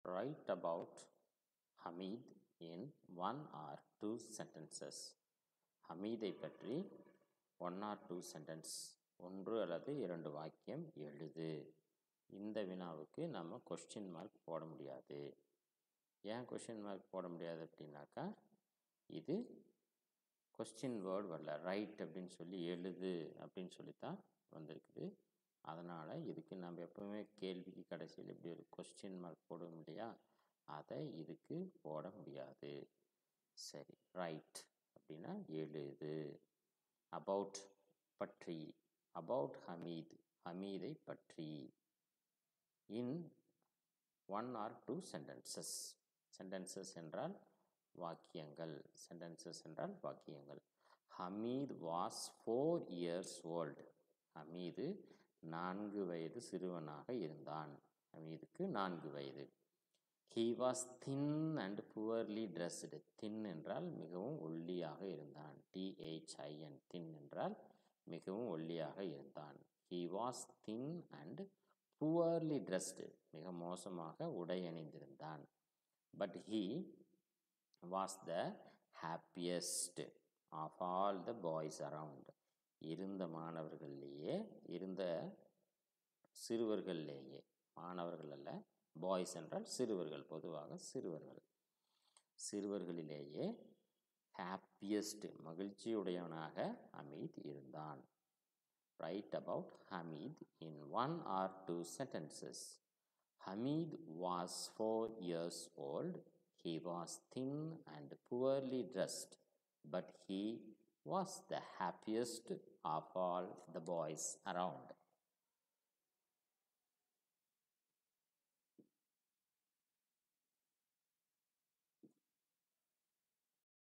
Write about Hamid in one or two sentences. ஹமீதை பற்றி one or two sentence ஒன்று அல்லது இரண்டு வாக்கியம் எழுது இந்த வினாவுக்கு நம்ம கொஸ்டின் மார்க் போட முடியாது ஏன் கொஸ்டின் மார்க் போட முடியாது அப்படின்னாக்கா இது கொஸ்டின் வேர்டு வரல ரைட் அப்படின்னு சொல்லி எழுது அப்படின்னு சொல்லி தான் வந்திருக்குது அதனால் இதுக்கு நம்ம எப்பவுமே கேள்விக்கு கடைசியில் இப்படி ஒரு கொஸ்டின் மார்க் போடுவோம் இல்லையா அதை இதுக்கு போட முடியாது சரி ரைட் அப்படின்னா எழுது அபவுட் பற்றி அபவுட் ஹமீத் ஹமீதை பற்றி in one or two sentences sentences என்றால் வாக்கியங்கள் சென்டென்சஸ் என்றால் வாக்கியங்கள் Hamid was four years old Hamid நான்கு வயது சிறுவனாக இருந்தான் ஹமீதுக்கு நான்கு வயது he was thin and poorly dressed thin என்றால் மிகவும் ஒல்லியாக இருந்தான் டிஹெச்ஐஎன் தின் என்றால் மிகவும் ஒல்லியாக இருந்தான் he was thin and poorly dressed மிக மோசமாக உடை அணிந்திருந்தான் but he was the happiest of all the boys around இருந்த மாணவர்கள்லேயே இருந்த சிறுவர்கள்லேயே மாணவர்கள் அல்ல பாய்ஸ் என்றால் சிறுவர்கள் பொதுவாக சிறுவர்கள் சிறுவர்களிலேயே ஹாப்பியஸ்ட் மகிழ்ச்சியுடையவனாக ஹமீத் இருந்தான் right about Hamid in one or two sentences Hamid was four years old he was thin and poorly dressed but he was the happiest of all the boys around